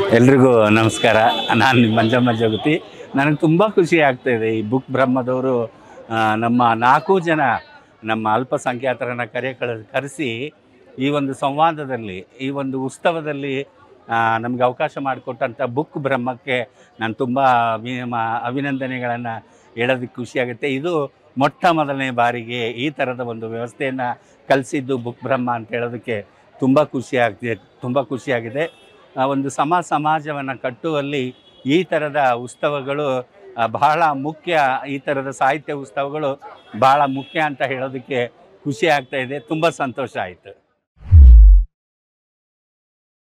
ಎಲ್ರಿಗೂ ನಮಸ್ಕಾರ ನಾನು ನಿಮ್ಮ ಮಂಜಮ್ಮ ಜಗತಿ ನನಗೆ ತುಂಬ ಖುಷಿ ಆಗ್ತಾ ಇದೆ ಈ ಬುಕ್ ಬ್ರಹ್ಮದವರು ಆ, ನಮ್ಮ ನಾಲ್ಕು ಜನ ನಮ್ಮ ಅಲ್ಪಸಂಖ್ಯಾತರನ್ನ ಕರೆ ಕಳ ಕರೆಸಿ ಈ ಒಂದು ಸಂವಾದದಲ್ಲಿ ಈ ಒಂದು ಉತ್ಸವದಲ್ಲಿ ನಮಗೆ ಅವಕಾಶ ಮಾಡಿಕೊಟ್ಟಂಥ ಬುಕ್ ಬ್ರಹ್ಮಕ್ಕೆ ನಾನು ತುಂಬ ಅಭಿನಂದನೆಗಳನ್ನು ಹೇಳೋದಕ್ಕೆ ಖುಷಿಯಾಗುತ್ತೆ ಇದು ಮೊಟ್ಟ ಮೊದಲನೇ ಬಾರಿಗೆ ಈ ಥರದ ಒಂದು ವ್ಯವಸ್ಥೆಯನ್ನು ಕಲಿಸಿದ್ದು ಬುಕ್ ಬ್ರಹ್ಮ ಅಂತ ಹೇಳೋದಕ್ಕೆ ತುಂಬ ಖುಷಿ ಆಗ್ತಿದೆ ತುಂಬ ಖುಷಿಯಾಗಿದೆ ಆ ಒಂದು ಸಮ ಸಮಾಜವನ್ನು ಕಟ್ಟುವಲ್ಲಿ ಈ ಥರದ ಉತ್ಸವಗಳು ಆ, ಬಹಳ ಮುಖ್ಯ ಈ ಥರದ ಸಾಹಿತ್ಯ ಉತ್ಸವಗಳು ಬಹಳ ಮುಖ್ಯ ಅಂತ ಹೇಳೋದಕ್ಕೆ ಖುಷಿ ಆಗ್ತಾ ಇದೆ ತುಂಬ ಸಂತೋಷ ಆಯಿತು